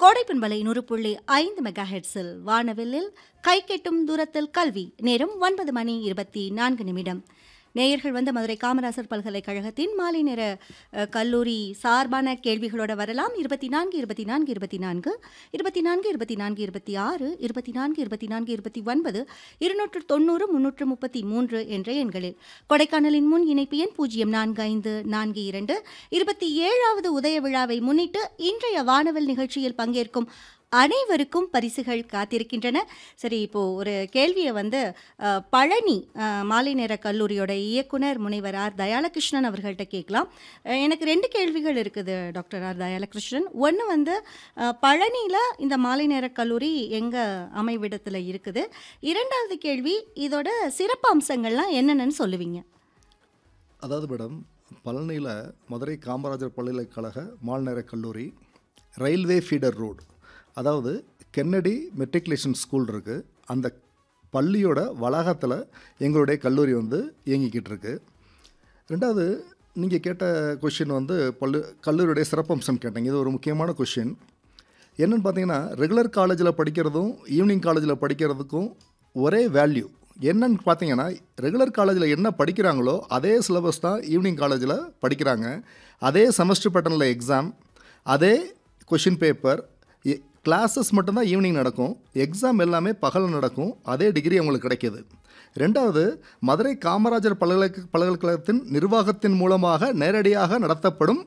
கோடைப்பண்பலை நூறு புள்ளி ஐந்து மெகா ஹெட்ஸில் வானவில்லில் கை கெட்டும் தூரத்தில் கல்வி நேரம் ஒன்பது மணி இருபத்தி நான்கு நிமிடம் நேயர்கள் வந்து மதுரை காமராசர் பல்கலைக்கழகத்தின் மாலை நேர அஹ், கல்லூரி சார்பான கேள்விகளோட வரலாம் இருபத்தி நான்கு இருபத்தி நான்கு இருபத்தி நான்கு இருபத்தி நான்கு இருபத்தி நான்கு இருபத்தி ஆறு இருபத்தி நான்கு இருபத்தி நான்கு இருபத்தி ஒன்பது இருநூற்று தொண்ணூறு முன்னூற்று முப்பத்தி மூன்று என்ற எண்களில் கொடைக்கானலின் முன் இணைப்பு எண் பூஜ்ஜியம் நான்கு ஐந்து நான்கு இரண்டு இருபத்தி ஏழாவது உதய விழாவை முன்னிட்டு இன்றைய வானவல் நிகழ்ச்சியில் பங்கேற்கும் அனைவருக்கும் பரிசுகள் காத்திருக்கின்றன சரி இப்போ ஒரு கேள்வியை வந்து அஹ், பழனி அஹ், மாலை நேர கல்லூரியோட இயக்குனர் முனைவர் ஆர் தயாலகிருஷ்ணன் அவர்கள்ட்ட கேட்கலாம் அஹ், எனக்கு ரெண்டு கேள்விகள் இருக்குது டாக்டர் ஆர் தயாலகிருஷ்ணன் ஒன்று வந்து அஹ், பழனியில் இந்த மாலை நேர கல்லூரி எங்கே அமைவிடத்தில் இருக்குது இரண்டாவது கேள்வி இதோட சிறப்பு அம்சங்கள்லாம் என்னென்னு சொல்லுவீங்க அதாவது மேடம் பழனியில் மதுரை காமராஜர் பல்கலைக்கழக மால்நேர கல்லூரி ரயில்வே ஃபீடர் ரோடு அதாவது கென்னடி மெட்ரிகுலேஷன் ஸ்கூல் இருக்குது அந்த பள்ளியோட வளாகத்தில் எங்களுடைய கல்லூரி வந்து இயங்கிக்கிட்டு இருக்கு ரெண்டாவது நீங்கள் கேட்ட கொஷின் வந்து பள்ளு கல்லூரியுடைய சிறப்பம்சம் கேட்டீங்க இது ஒரு முக்கியமான கொஷின் என்னன்னு பார்த்தீங்கன்னா ரெகுலர் காலேஜில் படிக்கிறதும் ஈவினிங் காலேஜில் படிக்கிறதுக்கும் ஒரே வேல்யூ என்னன்னு பார்த்தீங்கன்னா ரெகுலர் காலேஜில் என்ன படிக்கிறாங்களோ அதே சிலபஸ் தான் ஈவினிங் காலேஜில் படிக்கிறாங்க அதே செமஸ்டர் பேட்டர்னில் எக்ஸாம் அதே கொஷின் பேப்பர் கிளாஸஸ் மட்டும்தான் ஈவினிங் நடக்கும் எக்ஸாம் எல்லாமே பகல் நடக்கும் அதே டிகிரி அவங்களுக்கு கிடைக்கிது ரெண்டாவது மதுரை காமராஜர் பல்கலை பல்கலைக்கழகத்தின் நிர்வாகத்தின் மூலமாக நேரடியாக நடத்தப்படும்